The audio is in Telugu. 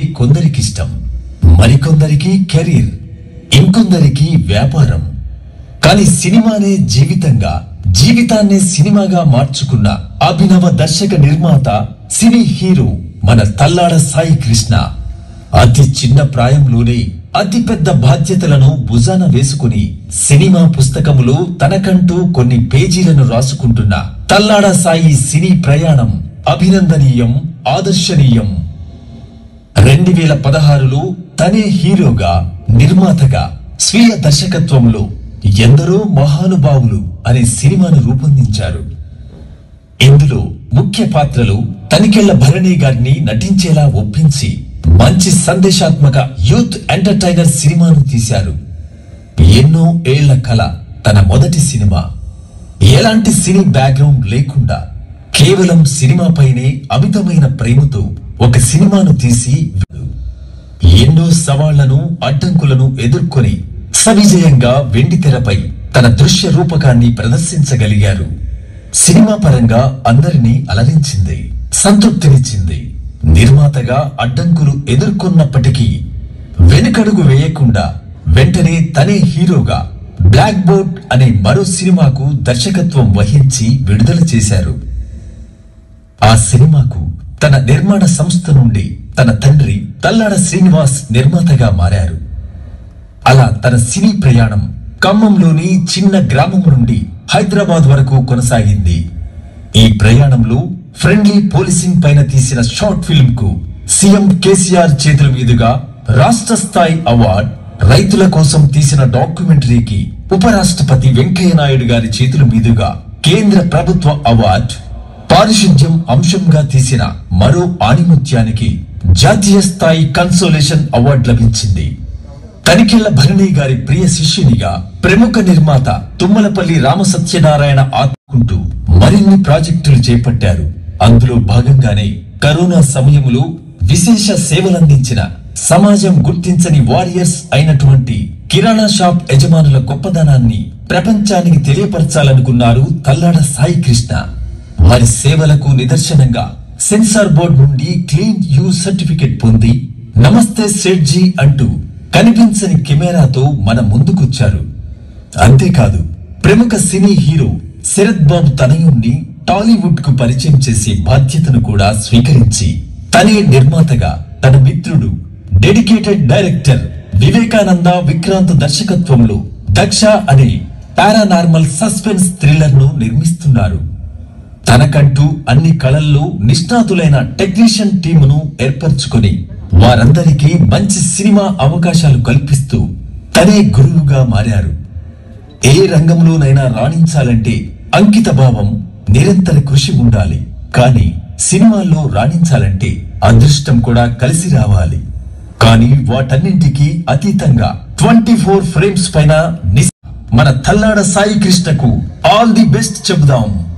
కొందరికిష్టం మరికొందరికి కెరీర్ ఇంకొందరికి వ్యాపారం కానీ సినిమానే జీవితంగా జీవితాన్నే సినిమాగా మార్చుకున్న అభినవ దర్శక నిర్మాత సినీ హీరో మన తల్లాడ సాయి కృష్ణ అతి చిన్న ప్రాయంలోనే అతి పెద్ద బాధ్యతలను భుజాన వేసుకుని సినిమా పుస్తకములో తనకంటూ కొన్ని పేజీలను రాసుకుంటున్న తల్లాడ సాయి సినీ ప్రయాణం అభినందనీయం ఆదర్శనీయం రెండు వేల పదహారులో తనే హీరోగా నిర్మాతగా స్వీయ దర్శకత్వంలో ఎందరో మహానుభావులు అనే సినిమాను రూపొందించారు ఇందులో ముఖ్య పాత్రలు తనికెళ్ల భరణి గారిని నటించేలా ఒప్పించి మంచి సందేశాత్మక యూత్ ఎంటర్టైనర్ సినిమాను తీశారు ఎన్నో ఏళ్ల కల తన మొదటి సినిమా ఎలాంటి సినీ బ్యాక్గ్రౌండ్ లేకుండా కేవలం సినిమాపైనే అమితమైన ప్రేమతో ఒక సినిమాను తీసి ఎన్నో సవాళ్లను అడ్డంకులను ఎదుర్కొని సవిజయంగా వెండి తెరపై తన దృశ్య రూపకాన్ని ప్రదర్శించగలిగారు సినిమా పరంగా అందరినీ అలరించింది సంతృప్తినిచ్చింది నిర్మాతగా అడ్డంకులు ఎదుర్కొన్నప్పటికీ వెనుకడుగు వేయకుండా వెంటనే తనే హీరోగా బ్లాక్ బోర్డ్ అనే మరో సినిమాకు దర్శకత్వం వహించి విడుదల చేశారు ఆ సినిమాకు తన నిర్మాణ సంస్థ నుండి తన తండ్రి తల్లాడ శ్రీనివాస్ నిర్మాతగా మారారు అలా తన సినీ ప్రయాణం ఖమ్మంలోని చిన్న గ్రామం నుండి హైదరాబాద్ వరకు కొనసాగింది ఈ ప్రయాణంలో ఫ్రెండ్లీ పోలీసింగ్ పైన తీసిన షార్ట్ ఫిల్మ్ కు సీఎం కేసీఆర్ చేతుల మీదుగా రాష్ట్ర స్థాయి అవార్డ్ రైతుల కోసం తీసిన డాక్యుమెంటరీకి ఉపరాష్ట్రపతి వెంకయ్య నాయుడు గారి చేతుల మీదుగా కేంద్ర ప్రభుత్వ అవార్డ్ పారిశుద్ధ్యం అంశంగా తీసిన మరో ఆణిముత్యానికి జాతీయ స్థాయి కన్సోలేషన్ అవార్డు లభించింది తనికెళ్ల భరణి గారి ప్రియ శిష్యునిగా ప్రముఖ నిర్మాత తుమ్మలపల్లి రామసత్యనారాయణ ఆదుకుంటూ మరిన్ని ప్రాజెక్టులు చేపట్టారు అందులో భాగంగానే కరోనా సమయంలో విశేష సేవలందించిన సమాజం గుర్తించని వారియర్స్ అయినటువంటి కిరాణా షాప్ యజమానుల గొప్పదనాన్ని ప్రపంచానికి తెలియపరచాలనుకున్నారు తల్లాడ సాయి కృష్ణ వారి సేవలకు నిదర్శనంగా సెన్సార్ బోర్డు నుండి క్లీన్ యూ సర్టిఫికెట్ పొంది నమస్తే సేట్జీ అంటూ కనిపించని కెమెరాతో మన ముందుకొచ్చారు అంతేకాదు ప్రముఖ సినీ హీరో శరత్ బాబు తనయుణ్ణి టాలీవుడ్ కు పరిచయం చేసే బాధ్యతను కూడా స్వీకరించి తనే నిర్మాతగా తన మిత్రుడు డెడికేటెడ్ డైరెక్టర్ వివేకానంద విక్రాంత్ దర్శకత్వంలో దక్ష అనే పారానార్మల్ సస్పెన్స్ థ్రిల్లర్ ను నిర్మిస్తున్నారు తనకంటూ అన్ని కళల్లో నిష్ణాతులైన టెక్నీషియన్ టీమును ఏర్పరచుకొని వారందరికీ మంచి సినిమా అవకాశాలు కల్పిస్తూ తనే గురువుగా మారారు ఏ రంగంలోనైనా రాణించాలంటే అంకిత భావం నిరంతర కృషి ఉండాలి కానీ సినిమాల్లో రాణించాలంటే అదృష్టం కూడా కలిసి రావాలి కానీ వాటన్నింటికీ అతీతంగా ట్వంటీ ఫోర్ ఫ్రేమ్స్ పైన నిస్- మన తల్లాడ సాయి కృష్ణకు ఆల్ ది బెస్ట్ చెబుదాం